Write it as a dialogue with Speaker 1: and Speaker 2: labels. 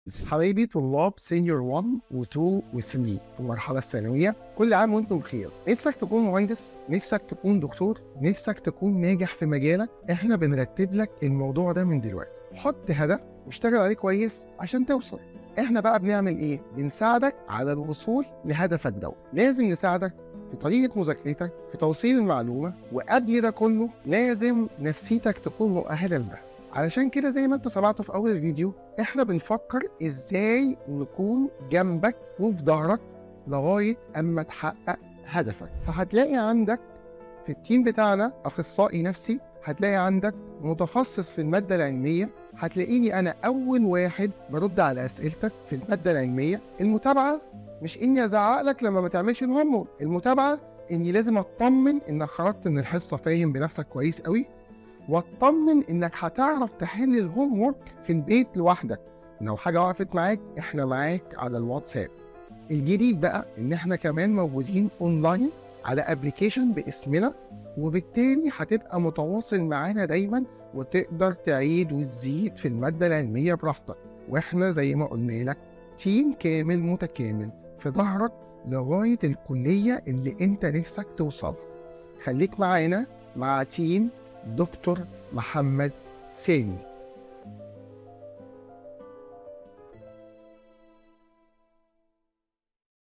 Speaker 1: حبايبي طلاب سينيور 1 و2 و3 في المرحلة الثانوية كل عام وانتم بخير نفسك تكون مهندس نفسك تكون دكتور نفسك تكون ناجح في مجالك احنا بنرتب لك الموضوع ده من دلوقتي حط هدف واشتغل عليه كويس عشان توصل احنا بقى بنعمل ايه بنساعدك على الوصول لهدفك دوت لازم نساعدك في طريقة مذاكرتك في توصيل المعلومة وقبل ده كله لازم نفسيتك تكون مؤهلة لده علشان كده زي ما انت سمعت في اول الفيديو احنا بنفكر ازاي نكون جنبك وفي ظهرك لغايه اما تحقق هدفك فهتلاقي عندك في التيم بتاعنا اخصائي نفسي هتلاقي عندك متخصص في الماده العلميه هتلاقيني انا اول واحد برد على اسئلتك في الماده العلميه المتابعه مش اني ازعق لك لما ما تعملش المهم المتابعه اني لازم اطمن انك خرجت من الحصه فاهم بنفسك كويس قوي واطمن انك هتعرف تحل الهوم وورك في البيت لوحدك لو حاجه وقفت معاك احنا معاك على الواتساب الجديد بقى ان احنا كمان موجودين اونلاين على ابلكيشن باسمنا وبالتالي هتبقى متواصل معانا دايما وتقدر تعيد وتزيد في الماده العلميه براحتك واحنا زي ما قلنا لك تيم كامل متكامل في ظهرك لغايه الكليه اللي انت نفسك توصلها خليك معانا مع تيم دكتور محمد سامي